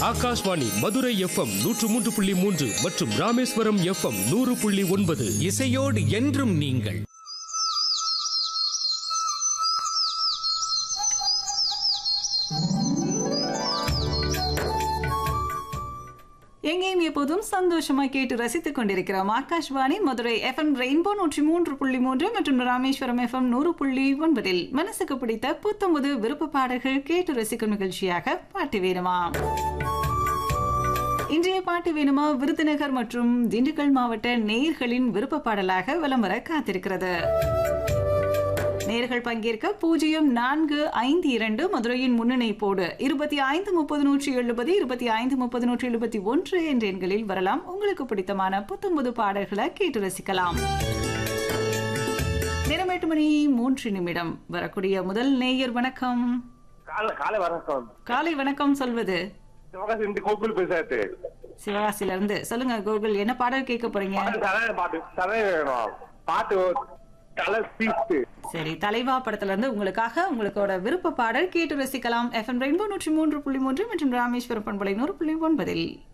Akashvani Madurai FM நூற்று மூன்று புள்ளி மூன்று மற்றும் ராமேஸ்வரம் எஃப்எம் நூறு புள்ளி ஒன்பது இசையோடு என்றும் நீங்கள் எங்கேயும் எப்போதும் சந்தோஷமா கேட்டு ரசித்துக் கொண்டிருக்கிறோம் ஆகாஷ்வாணி மதுரை எஃப்எம் ரெயின்போ நூற்றி மூன்று புள்ளி மூன்று மற்றும் ராமேஸ்வரம் எஃப்எம் நூறு புள்ளி ஒன்பதில் மனசுக்கு பிடித்த புத்தம்புது விருப்ப பாடல்கள் கேட்டு ரசிக்கும் நிகழ்ச்சியாக பாட்டு வேணுமா இன்றைய பாட்டு வேணுமா விருதுநகர் மற்றும் திண்டுக்கல் மாவட்ட நேயர்களின் விருப்ப பாடலாக வலம் வர காத்திருக்கிறது நேர்கள் பங்கேற்க பூஜ்ஜியம் நான்கு ஐந்து இரண்டு மதுரையின் முன்னிணைப்போடு இருபத்தி ஐந்து முப்பது நூற்றி எழுபது இருபத்தி ஐந்து முப்பது நூற்றி எழுபத்தி ஒன்று என்ற எண்களில் வரலாம் உங்களுக்கு பிடித்தமான புத்தம்புது பாடல்களை கேட்டு ரசிக்கலாம் நேரம் எட்டு மணி மூன்று நிமிடம் வரக்கூடிய முதல் நேயர் வணக்கம் காலை காலை வணக்கம் காலை வணக்கம் சொல்வது சிவகாசி இந்த கோகுல் பேசாது சிவகாசில இருந்து சொல்லுங்க கோகுல் என்ன பாடல் கேட்க போறீங்க தலை பாட்டு தலை வேணும் பாட்டு தலை பீஸ்ட் சரி தலைவா படத்துல இருந்து உங்களுக்காக உங்களுக்கோட விருப்ப பாடல் கேட்டு ரசிக்கலாம் எஃப்எம் ரெயின்போ நூற்றி மூன்று புள்ளி மூன்று மற்றும் ராமேஸ்வரம் பண்பலை நூறு புள்ளி ஒன்பதில்